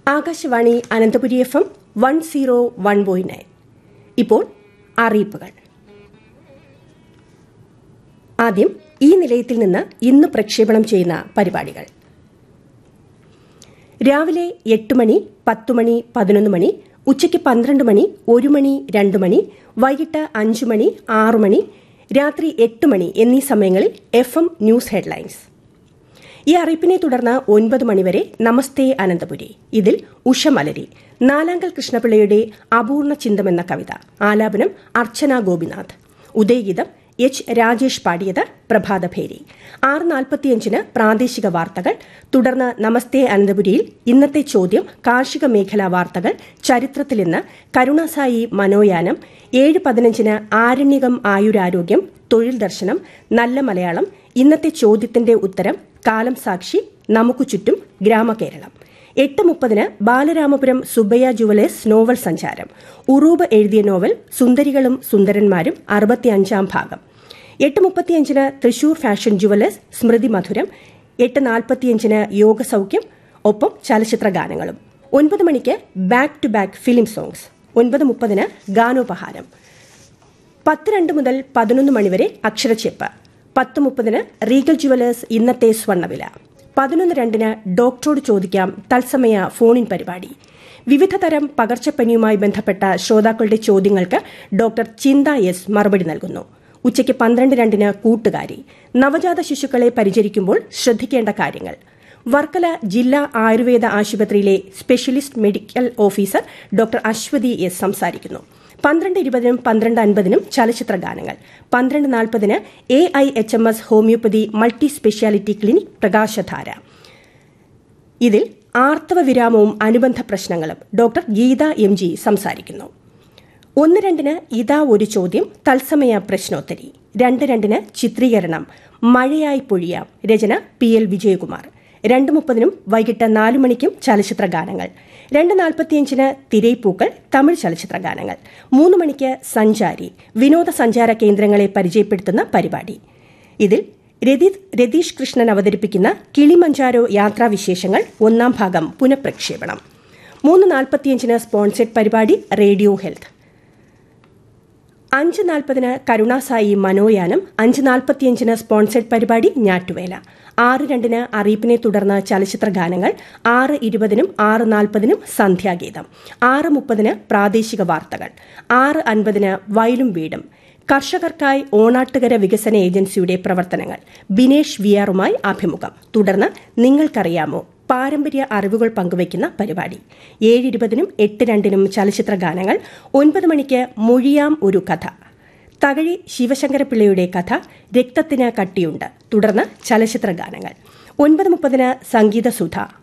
Akashvani Ananthapuri F M one zero one point nine ഇപ്പോൾ അറിയിപ്പുകൾ ആദ്യം ഈ നിലയത്തിൽ നിന്ന് ഇന്ന് പ്രക്ഷേപണം ചെയ്യുന്ന പരിപാടികൾ രാവിലെ എട്ട് മണി പത്ത് മണി പതിനൊന്ന് മണി ഉച്ചയ്ക്ക് പന്ത്രണ്ട് മണി ഒരു മണി രണ്ട് മണി വൈകിട്ട് അഞ്ച് മണി ആറ് മണി രാത്രി എട്ട് മണി എന്നീ സമയങ്ങളിൽ എഫ് എം ന്യൂസ് ഹെഡ്ലൈൻസ് ഈ അറിയിപ്പിനെ തുടർന്ന് ഒൻപത് മണിവരെ നമസ്തേ അനന്തപുരി ഇതിൽ ഉഷമലരി നാലാങ്കൽ കൃഷ്ണപിള്ളയുടെ അപൂർണ ചിന്തമെന്ന കവിത ആലാപനം അർച്ചന ഗോപിനാഥ് ഉദയഗീതം എച്ച് രാജേഷ് പാടിയത് പ്രഭാതഭേരി ആറ് നാൽപ്പത്തിയഞ്ചിന് പ്രാദേശിക വാർത്തകൾ തുടർന്ന് നമസ്തേ അനന്തപുരിയിൽ ഇന്നത്തെ ചോദ്യം കാർഷിക മേഖലാ വാർത്തകൾ ചരിത്രത്തിൽ ഇന്ന് കരുണാസായി മനോയാനം ഏഴ് പതിനഞ്ചിന് ആരണ്യകം ആയുരാരോഗ്യം തൊഴിൽ ദർശനം നല്ല മലയാളം ഇന്നത്തെ ചോദ്യത്തിന്റെ ഉത്തരം കാലം സാക്ഷി നമുക്ക് ചുറ്റും ഗ്രാമകേരളം എട്ട് മുപ്പതിന് ബാലരാമപുരം സുബയ്യ ജുവലേഴ്സ് നോവൽ സഞ്ചാരം ഉറൂബ് എഴുതിയ നോവൽ സുന്ദരികളും സുന്ദരന്മാരും അറുപത്തിയഞ്ചാം ഭാഗം എട്ട് മുപ്പത്തിയഞ്ചിന് തൃശൂർ ഫാഷൻ ജുവലേഴ്സ് സ്മൃതി മധുരം എട്ട് നാൽപ്പത്തിയഞ്ചിന് യോഗസൌഖ്യം ഒപ്പം ചലച്ചിത്ര ഗാനങ്ങളും ഒൻപത് മണിക്ക് back to back film songs ഒൻപത് മുപ്പതിന് ഗാനോപഹാരം പത്ത് രണ്ട് മുതൽ പതിനൊന്ന് മണിവരെ അക്ഷരച്ചെപ്പ് പത്ത് മുപ്പതിന് റീഗൽ ജുവലേഴ്സ് ഇന്നത്തെ സ്വർണ്ണവില പതിനൊന്ന് രണ്ടിന് ഡോക്ടറോട് ചോദിക്കാം തത്സമയ ഫോണിൻ പരിപാടി വിവിധ തരം പകർച്ചപ്പനിയുമായി ബന്ധപ്പെട്ട ശ്രോതാക്കളുടെ ചോദ്യങ്ങൾക്ക് ഡോക്ടർ ചിന്ത എസ് മറുപടി നൽകുന്നു ഉച്ചയ്ക്ക് പന്ത്രണ്ട് രണ്ടിന് കൂട്ടുകാരി നവജാത ശിശുക്കളെ പരിചരിക്കുമ്പോൾ ശ്രദ്ധിക്കേണ്ട കാര്യങ്ങൾ വർക്കല ജില്ലാ ആയുർവേദ ആശുപത്രിയിലെ specialist medical officer doctor Aswathy S സംസാരിക്കുന്നു പന്ത്രണ്ട് ഇരുപതിനും പന്ത്രണ്ട് അൻപതിനും ചലച്ചിത്ര ഗാനങ്ങൾ പന്ത്രണ്ട് നാൽപ്പതിന് A I H M S homoeopathy multi speciality clinic Prakashadhara ഇതിൽ ആർത്തവ വിരാമവും അനുബന്ധ പ്രശ്നങ്ങളും ഡോക്ടർ ഗീത എം ജി സംസാരിക്കുന്നു ഒന്ന് രണ്ടിന് ഇതാ ഒരു ചോദ്യം തത്സമയ പ്രശ്നോത്തരി രണ്ട് രണ്ടിന് ചിത്രീകരണം മഴയായി പൊഴിയാം രചന പി എൽ വിജയകുമാർ രണ്ട് മുപ്പതിനും വൈകിട്ട് നാലു മണിക്കും ചലച്ചിത്ര ഗാനങ്ങൾ രണ്ട് നാൽപ്പത്തിയഞ്ചിന് തിരൈപ്പൂക്കൾ തമിഴ് ചലച്ചിത്ര ഗാനങ്ങൾ മൂന്ന് മണിക്ക് സഞ്ചാരി വിനോദസഞ്ചാര കേന്ദ്രങ്ങളെ പരിചയപ്പെടുത്തുന്ന പരിപാടി ഇതിൽ രതീഷ് കൃഷ്ണൻ അവതരിപ്പിക്കുന്ന കിളിമഞ്ചാരോ യാത്രാവിശേഷങ്ങൾ ഒന്നാം ഭാഗം പുനഃപ്രക്ഷേപണം മൂന്ന് നാൽപ്പത്തിയഞ്ചിന് സ്പോൺസേഡ് പരിപാടി റേഡിയോ ഹെൽത്ത് അഞ്ച് നാൽപ്പതിന് കരുണാസായി മനോയാനം അഞ്ച് നാൽപ്പത്തിയഞ്ചിന് സ്പോൺസേഡ് പരിപാടി ഞാറ്റുവേല ആറ് രണ്ടിന് അറിയിപ്പിനെ തുടർന്ന് ചലച്ചിത്ര ഗാനങ്ങൾ ആറ് ഇരുപതിനും ആറ് നാൽപ്പതിനും സന്ധ്യാഗീതം ആറ് മുപ്പതിന് പ്രാദേശിക വാർത്തകൾ ആറ് അൻപതിന് വയലും വീടും കർഷകർക്കായി ഓണാട്ടുകര വികസന ഏജൻസിയുടെ പ്രവർത്തനങ്ങൾ ബിനേഷ് വിയാറുമായി അഭിമുഖം തുടർന്ന് നിങ്ങൾക്കറിയാമോ പാരമ്പര്യ അറിവുകൾ പങ്കുവയ്ക്കുന്ന പരിപാടി ഏഴ് ഇരുപതിനും എട്ട് രണ്ടിനും ചലച്ചിത്ര ഗാനങ്ങൾ ഒൻപത് മണിക്ക് മൊഴിയാം ഒരു കഥ തകഴി ശിവശങ്കരപിള്ളയുടെ കഥ രക്തത്തിന് കട്ടിയുണ്ട് തുടർന്ന് ചലച്ചിത്ര ഗാനങ്ങൾ ഒൻപത് മുപ്പതിന് സംഗീതസുധ